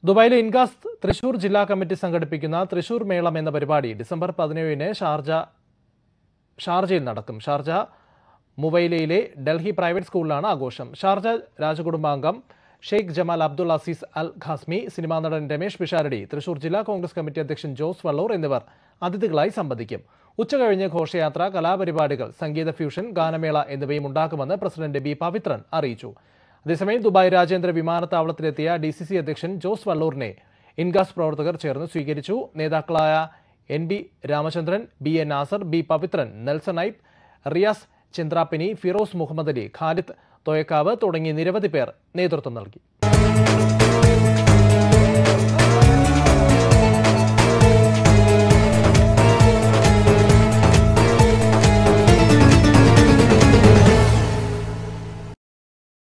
ദുബായിലെ ഇൻഗാസ് തൃശൂർ ജില്ലാ കമ്മിറ്റി സംഘടിപ്പിക്കുന്ന തൃശൂർ മേളം എന്ന പരിപാടി ഡിസംബർ പതിനേഴിന് ഷാർജ ഷാർജയിൽ നടക്കും ഷാർജ മുവൈലയിലെ ഡൽഹി പ്രൈവറ്റ് സ്കൂളിലാണ് ആഘോഷം ഷാർജ രാജകുടുംബാംഗം Sheikh Jamal Abdul Aziz Al Qasimi cinema നടൻ രമേശ് പിഷാരടി തൃശൂർ ജില്ലാ കോൺഗ്രസ് കമ്മിറ്റി അധ്യക്ഷൻ ജോസ് വള്ളൂർ എന്നിവർ അതിഥികളായി സംബന്ധിക്കും ഉച്ചകഴിഞ്ഞ് ഘോഷയാത്ര കലാപരിപാടികൾ സംഗീത ഫ്യൂഷൻ ഗാനമേള എന്നിവയും ഉണ്ടാക്കുമെന്ന് പ്രസിഡന്റ് ബി പവിത്രൻ അറിയിച്ചു അതേസമയം ദുബായ് രാജ്യാന്തര വിമാനത്താവളത്തിലെത്തിയ ഡി സി സി അധ്യക്ഷൻ ജോസ് വള്ളൂരിനെ ഇൻഗാസ് പ്രവർത്തകർ ചേർന്ന് സ്വീകരിച്ചു നേതാക്കളായ N B Ramachandran B A Nasar B Pavithran Nelson Aippu Riyas Chandrappini Firoz Muhammad Ali Khalid Thoyakkavu തുടങ്ങി നിരവധി പേർ നേതൃത്വം നൽകി